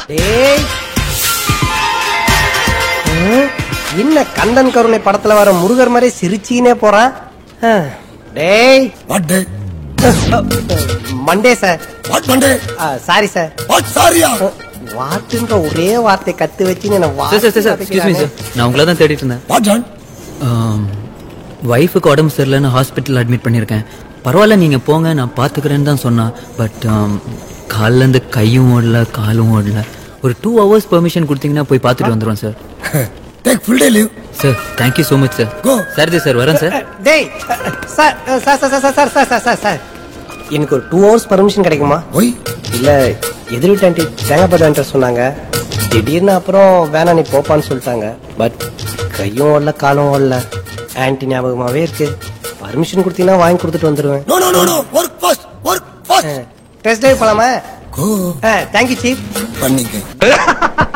டேய் ம், என்ன கந்தன் கருணை படத்துல வர முருகர் மாதிரி சிரிச்சினே போறான் ஆ, டேய் what day Monday sir what Monday sorry sir what சாரியா வாட்டுன்ற ஒரே வார்த்தை கத்து வச்சு என்ன sir sir sir sir excuse me sir நான் உங்களை தான் தேடிட்டு இருந்தேன் வாட் ஜான் ஒய்ஃபுக்கு உடம்பு சரியில்லைன்னு ஹாஸ்பிட்டல் அட்மிட் பண்ணியிருக்கேன் பரவாயில்ல நீங்கள் போங்க நான் பார்த்துக்கிறேன்னு தான் சொன்னான் பட் கால்லேருந்து கையும் ஓடல காலும் ஓடல ஒரு டூ ஹவர்ஸ் பெர்மிஷன் கொடுத்தீங்கன்னா போய் பார்த்துட்டு வந்துடுவோம் sir take full day leave sir thank you so much sir Go. Sir sir வரேன் சார் டேய் sir sir sir sir sir sir sir sir sir எனக்கு ஒரு டூ ஹவர்ஸ் பர்மிஷன் கிடைக்குமா ஒய் இல்ல எதிர் வீட்டு ஆண்டி தேங்காய் சொன்னாங்க திடீர்னு அப்புறம் வேணாம் நீ போப்பான்னு சொல்லிட்டாங்க பட் கையும் ஓடல காலும் ஓடல ஆன்டி ஞாபகமாவே இருக்கு பர்மிஷன் கொடுத்தீங்கன்னா வாங்கி கொடுத்துட்டு வந்துருவேன் no no no no work fast work fast test drive போலாமா கோ தேங்க்யூ சீஃப் பண்ணிக்க